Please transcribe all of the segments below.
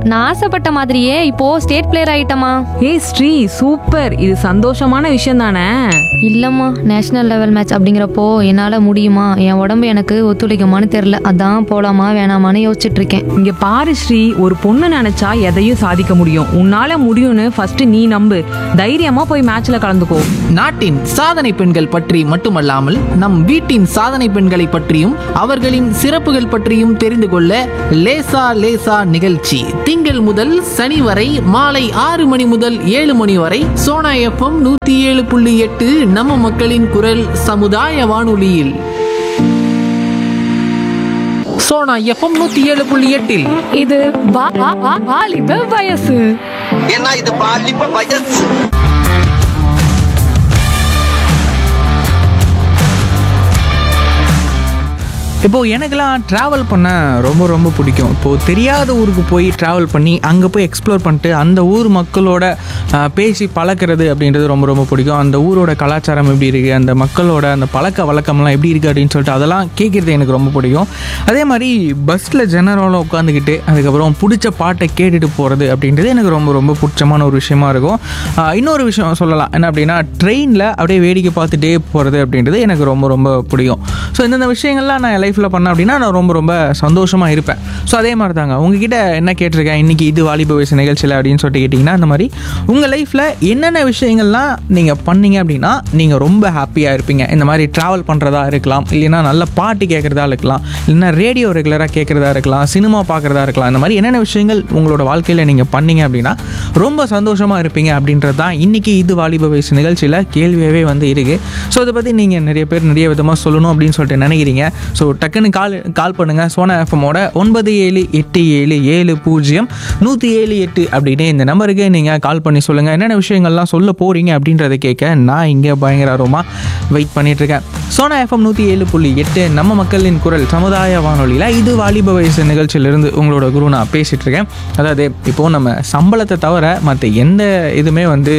நான் ஆசைப்பட்ட மாதிரியே இப்போ ஸ்டேட் பிளேயர் ஆயிட்டமா ஏய் ஸ்ரீ சூப்பர் இது சந்தோஷமான விஷயம் தானே இல்லம்மா நேஷனல் லெவல் மேட்ச் அப்படிங்கிறப்போ என்னால முடியுமா என் உடம்பு எனக்கு ஒத்துழைக்குமான்னு தெரியல அதான் போலாமா வேணாமான்னு யோசிச்சுட்டு இருக்கேன் இங்க பாரு ஸ்ரீ ஒரு பொண்ணு நினைச்சா எதையும் சாதிக்க முடியும் உன்னால முடியும்னு ஃபர்ஸ்ட் நீ நம்பு தைரியமா போய் மேட்ச்ல கலந்துக்கோ நாட்டின் சாதனை பெண்கள் பற்றி மட்டுமல்லாமல் நம் வீட்டின் சாதனை பெண்களை பற்றியும் அவர்களின் சிறப்புகள் பற்றியும் தெரிந்து கொள்ள லேசா லேசா நிகழ்ச்சி திங்கள் முதல் சனி வரை மாலை ஆறு மணி முதல் ஏழு மணி வரை சோனா எஃப்எம் நூத்தி ஏழு புள்ளி எட்டு நம்ம மக்களின் குரல் சமுதாய வானொலியில் சோனா எஃப்எம் நூத்தி ஏழு புள்ளி எட்டில் இது வா- வா- வா- வாலிப வயசு ஏன்னா இது பாலிப்ப வயசு இப்போது எனக்கெல்லாம் ட்ராவல் பண்ண ரொம்ப ரொம்ப பிடிக்கும் இப்போது தெரியாத ஊருக்கு போய் ட்ராவல் பண்ணி அங்கே போய் எக்ஸ்ப்ளோர் பண்ணிட்டு அந்த ஊர் மக்களோட ஆஹ், பேசி பழக்கிறது அப்படின்றது ரொம்ப ரொம்ப பிடிக்கும் அந்த ஊரோட கலாச்சாரம் எப்படி இருக்குது அந்த மக்களோட அந்த பழக்க வழக்கம்லாம் எப்படி இருக்குது அப்படின்னு சொல்லிட்டு அதெல்லாம் கேட்குறது எனக்கு ரொம்ப பிடிக்கும் அதே மாதிரி பஸ்ஸில் ஜெனரலாக உட்காந்துக்கிட்டு அதுக்கப்புறம் பிடிச்ச பாட்டை கேட்டுட்டு போகிறது அப்படின்றது எனக்கு ரொம்ப ரொம்ப பிடிச்சமான ஒரு விஷயமா இருக்கும் ஆஹ், இன்னொரு விஷயம் சொல்லலாம் என்ன அப்படின்னா ட்ரெயினில் அப்படியே வேடிக்கை பார்த்துட்டே போகிறது அப்படின்றது எனக்கு ரொம்ப ரொம்ப பிடிக்கும் ஸோ இந்தந்த விஷயங்கள்லாம் நான் லைஃப்பில் பண்ணேன் அப்படின்னா நான் ரொம்ப ரொம்ப சந்தோஷமாக இருப்பேன் ஸோ அதே மாதிரி தாங்க உங்ககிட்ட என்ன கேட்டிருக்கேன் இன்றைக்கி இது வாலிப வயசு நிகழ்ச்சியில் அப்படின்னு சொல்லிட்டு கேட்டிங்கன்னா அந்த மாதிரி உங்கள் லைஃப்பில் என்னென்ன விஷயங்கள்லாம் நீங்கள் பண்ணீங்க அப்படின்னா நீங்கள் ரொம்ப ஹாப்பியாக இருப்பீங்க இந்த மாதிரி ட்ராவல் பண்ணுறதா இருக்கலாம் இல்லைன்னா நல்ல பாட்டு கேட்குறதா இருக்கலாம் இல்லைன்னா ரேடியோ ரெகுலராக கேட்குறதா இருக்கலாம் சினிமா பார்க்குறதா இருக்கலாம் இந்த மாதிரி என்னென்ன விஷயங்கள் உங்களோட வாழ்க்கையில் நீங்கள் பண்ணீங்க அப்படின்னா ரொம்ப சந்தோஷமாக இருப்பீங்க அப்படின்றது தான் இன்றைக்கி இது வாலிப வயசு நிகழ்ச்சியில் கேள்வியாகவே வந்து இருக்குது ஸோ இதை பற்றி நீங்கள் நிறைய பேர் நிறைய விதமாக சொல்லணும் அப்படின்னு சொல்லிட்டு நினைக்கிறீங்க ஸோ டக்குன்னு கால் கால் பண்ணுங்கள் சோனா எஃப்எம்மோட ஒன்பது ஏழு எட்டு ஏழு ஏழு பூஜ்ஜியம் நூற்றி ஏழு எட்டு அப்படின்னு இந்த நம்பருக்கு நீங்கள் கால் பண்ணி சொல்லுங்கள் என்னென்ன விஷயங்கள்லாம் சொல்ல போகிறீங்க அப்படின்றத கேட்க நான் இங்கே பயங்கர ஆர்வமாக வெயிட் பண்ணிகிட்ருக்கேன் சோனா எஃப்எம் நூற்றி ஏழு புள்ளி எட்டு நம்ம மக்களின் குரல் சமுதாய வானொலியில் இது வாலிப வயசு நிகழ்ச்சியிலிருந்து உங்களோட குரு நான் பேசிகிட்டு இருக்கேன் அதாவது இப்போது நம்ம சம்பளத்தை தவிர மற்ற எந்த இதுவுமே வந்து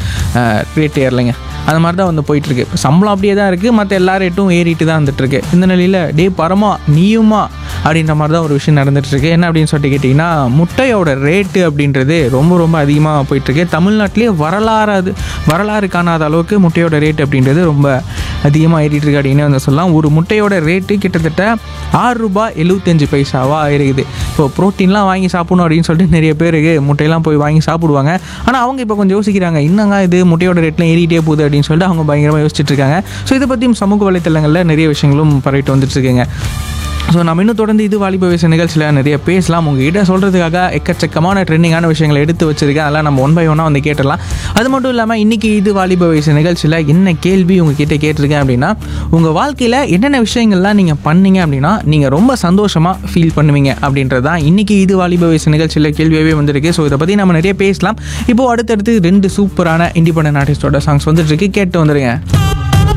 ரேட் ஏறலைங்க அந்த மாதிரி தான் வந்து போயிட்டுருக்கு சம்பளம் அப்படியே தான் இருக்குது மற்ற எல்லா ரேட்டும் ஏறிட்டு தான் வந்துட்டுருக்கு இந்த நிலையில் டே பரமா நீயுமா அப்படின்ற மாதிரி தான் ஒரு விஷயம் நடந்துட்டுருக்கு என்ன அப்படின்னு சொல்லிட்டு கேட்டிங்கன்னா முட்டையோட ரேட்டு அப்படின்றது ரொம்ப ரொம்ப அதிகமாக போயிட்டுருக்கு தமிழ்நாட்டிலே வரலாறு அது வரலாறு காணாத அளவுக்கு முட்டையோட ரேட் அப்படின்றது ரொம்ப அதிகமாக ஏறிட்டு இருக்கு அப்படின்னு வந்து சொல்லலாம் ஒரு முட்டையோட ரேட்டு கிட்டத்தட்ட ஆறு ரூபாய் எழுபத்தஞ்சு பைசாவாக இருக்குது இப்போ ப்ரோட்டீன்லாம் வாங்கி சாப்பிடணும் அப்படின்னு சொல்லிட்டு நிறைய பேருக்கு முட்டையெல்லாம் போய் வாங்கி சாப்பிடுவாங்க ஆனால் அவங்க இப்போ கொஞ்சம் யோசிக்கிறாங்க என்னங்க இது முட்டையோட ரேட்லாம் ஏறிட்டே போகுது அப்படின்னு சொல்லிட்டு அவங்க பயங்கரமாக யோசிச்சுட்டு இருக்காங்க ஸோ இதை பற்றியும் சமூக வலைத்தளங்களில் நிறைய விஷயங்களும் பரவிட்டு வந்துட்டு இருக்குங்க ஸோ நம்ம இன்னும் தொடர்ந்து இது வாலிப வயசு நிகழ்ச்சியில் நிறைய பேசலாம் உங்ககிட்ட சொல்கிறதுக்காக எக்கச்சக்கமான ட்ரெண்டிங்கான விஷயங்களை எடுத்து வச்சிருக்கேன் அதெல்லாம் நம்ம ஒன் பை ஒன்னாக வந்து கேட்டுடலாம் அது மட்டும் இல்லாமல் இன்றைக்கி இது வாலிப வயசு நிகழ்ச்சியில் என்ன கேள்வி உங்ககிட்ட கேட்டிருக்கேன் அப்படின்னா உங்கள் வாழ்க்கையில் என்னென்ன விஷயங்கள்லாம் நீங்கள் பண்ணீங்க அப்படின்னா நீங்கள் ரொம்ப சந்தோஷமாக ஃபீல் பண்ணுவீங்க அப்படின்றது தான் இன்றைக்கி இது வாலிப வயசு நிகழ்ச்சியில் கேள்வியாகவே வந்திருக்கு ஸோ இதை பற்றி நம்ம நிறைய பேசலாம் இப்போது அடுத்தடுத்து ரெண்டு சூப்பரான இண்டிபெண்டன்ட் ஆர்டிஸ்டோட சாங்ஸ் வந்துட்டு இருக்கு கேட்டு வந்துருங்க